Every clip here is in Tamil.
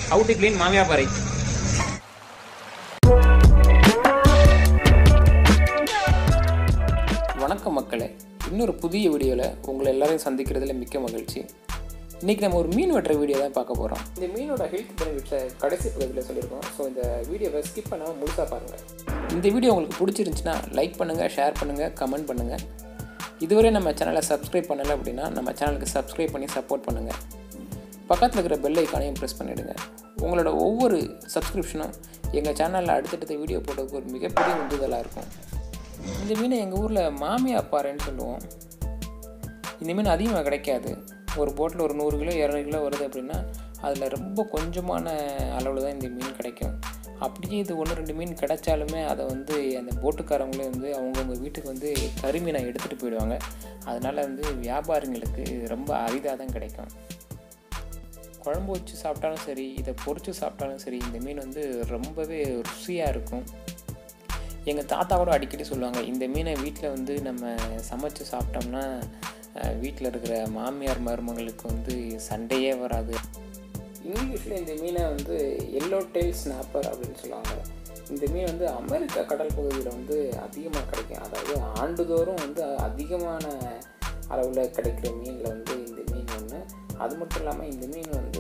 ஹவு டு க்ளீன் மாமியா பாறை வணக்கம் மக்களே இன்னொரு புதிய வீடியோவில் உங்களை எல்லாரையும் சந்திக்கிறதுல மிக்க மகிழ்ச்சி இன்றைக்கி நம்ம ஒரு மீன் வெட்டுற வீடியோ தான் பார்க்க போகிறோம் இந்த மீனோட ஹெல்த் பெனிஃபிட்ஸை கடைசி பகுதியில் சொல்லியிருக்கோம் ஸோ இந்த வீடியோவை ஸ்கிப் பண்ணாமல் முழுசாக பாருங்கள் இந்த வீடியோ உங்களுக்கு பிடிச்சிருந்துச்சுன்னா லைக் பண்ணுங்கள் ஷேர் பண்ணுங்கள் கமெண்ட் பண்ணுங்கள் இதுவரை நம்ம சேனலை சப்ஸ்கிரைப் பண்ணலை அப்படின்னா நம்ம சேனலுக்கு சப்ஸ்கிரைப் பண்ணி சப்போர்ட் பண்ணுங்கள் பக்கத்தில் இருக்கிற பெல் ஐக்கானையும் ப்ரெஸ் பண்ணிவிடுங்க உங்களோட ஒவ்வொரு சப்ஸ்கிரிப்ஷனும் எங்கள் சேனலில் அடுத்தடுத்த வீடியோ போட்டதுக்கு ஒரு மிகப்பெரிய உந்துதலாக இருக்கும் இந்த மீனை எங்கள் ஊரில் மாமியா பாறைன்னு சொல்லுவோம் இந்த மீன் அதிகமாக கிடைக்காது ஒரு போட்டில் ஒரு நூறு கிலோ இரநூறு கிலோ வருது அப்படின்னா அதில் ரொம்ப கொஞ்சமான அளவில் தான் இந்த மீன் கிடைக்கும் அப்படியே இது ஒன்று ரெண்டு மீன் கிடைச்சாலுமே அதை வந்து அந்த போட்டுக்காரங்களே வந்து அவங்கவுங்க வீட்டுக்கு வந்து கருமீனை எடுத்துகிட்டு போயிடுவாங்க அதனால் வந்து வியாபாரிங்களுக்கு ரொம்ப அரிதாக தான் கிடைக்கும் குழம்பு வச்சு சாப்பிட்டாலும் சரி இதை பொரிச்சு சாப்பிட்டாலும் சரி இந்த மீன் வந்து ரொம்பவே ருசியாக இருக்கும் எங்கள் தாத்தா கூட அடிக்கடி சொல்லுவாங்க இந்த மீனை வீட்டில் வந்து நம்ம சமைச்சு சாப்பிட்டோம்னா வீட்டில் இருக்கிற மாமியார் மருமகளுக்கு வந்து சண்டையே வராது இங்கிலீஷில் இந்த மீனை வந்து எல்லோ டெயில் ஸ்னாப்பர் அப்படின்னு சொல்லுவாங்க இந்த மீன் வந்து அமெரிக்கா கடல் பகுதியில் வந்து அதிகமாக கிடைக்கும் அதாவது ஆண்டுதோறும் வந்து அதிகமான அளவில் கிடைக்கிற மீனில் வந்து இந்த மீன் ஒன்று அது மட்டும் இல்லாமல் இந்த மீன் வந்து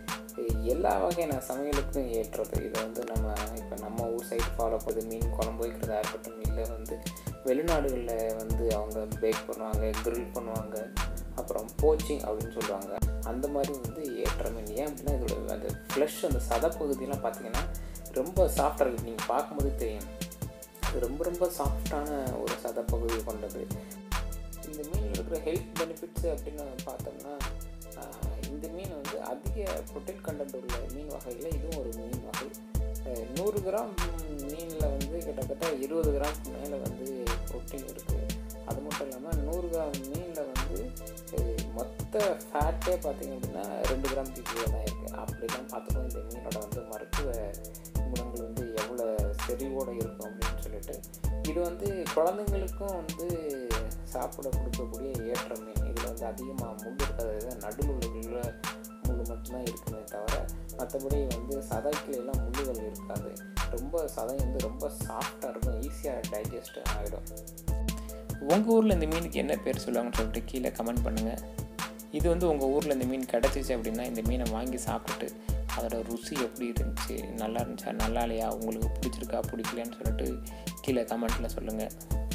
எல்லா வகையான சமையலுக்கும் ஏற்றது இதை வந்து நம்ம இப்போ நம்ம ஊர் சைடு ஃபாலோ பண்ணுறது மீன் குழம்பு வைக்கிறதா இருக்கட்டும் இல்லை வந்து வெளிநாடுகளில் வந்து அவங்க பேக் பண்ணுவாங்க கிரில் பண்ணுவாங்க அப்புறம் போச்சிங் அப்படின்னு சொல்லுவாங்க அந்த மாதிரி வந்து ஏற்ற மீன் ஏன் அப்படின்னா இதோட அந்த ஃப்ளஷ் அந்த சதப்பகுதியெலாம் பார்த்தீங்கன்னா ரொம்ப சாஃப்டாக இருக்குது நீங்கள் பார்க்கும்போது தெரியும் அது ரொம்ப ரொம்ப சாஃப்டான ஒரு சதப்பகுதி கொண்டது இந்த மீனில் இருக்கிற ஹெல்த் பெனிஃபிட்ஸ் அப்படின்னு பார்த்தோம்னா இந்த மீன் வந்து அதிக ப்ரோட்டீன் கண்டென்ட் உள்ள மீன் வகையில் இதுவும் ஒரு மீன் வகை நூறு கிராம் மீனில் வந்து கிட்டத்தட்ட இருபது கிராம்க்கு மேலே வந்து ப்ரோட்டீன் இருக்குது அது மட்டும் இல்லாமல் நூறு கிராம் மீனில் வந்து மொத்த ஃபேட்டே பார்த்திங்க அப்படின்னா ரெண்டு கிராம் கீழே தான் இருக்குது அப்படி தான் பார்த்துக்கணும் இந்த மீனோட வந்து மருத்துவ குணங்கள் வந்து எவ்வளோ செறிவோடு இருக்கும் அப்படின்னு சொல்லிட்டு இது வந்து குழந்தைங்களுக்கும் வந்து சாப்பிட கொடுக்கக்கூடிய ஏற்ற மீன் இதில் வந்து அதிகமாக முள் இருக்காது நடுவில் உள்ள முள் மட்டும்தான் இருக்குமே தவிர மற்றபடி வந்து சதைக்கிலாம் முள்ளுகள் இருக்காது ரொம்ப சதை வந்து ரொம்ப சாஃப்டாக இருக்கும் ஈஸியாக டைஜஸ்ட் ஆகிடும் உங்கள் ஊரில் இந்த மீனுக்கு என்ன பேர் சொல்லுவாங்கன்னு சொல்லிட்டு கீழே கமெண்ட் பண்ணுங்கள் இது வந்து உங்கள் ஊரில் இந்த மீன் கிடச்சிச்சு அப்படின்னா இந்த மீனை வாங்கி சாப்பிட்டுட்டு அதோட ருசி எப்படி இருந்துச்சு நல்லா இருந்துச்சா நல்லா இல்லையா உங்களுக்கு பிடிச்சிருக்கா பிடிக்கலன்னு சொல்லிட்டு கீழே கமெண்ட்டில் சொல்லுங்கள்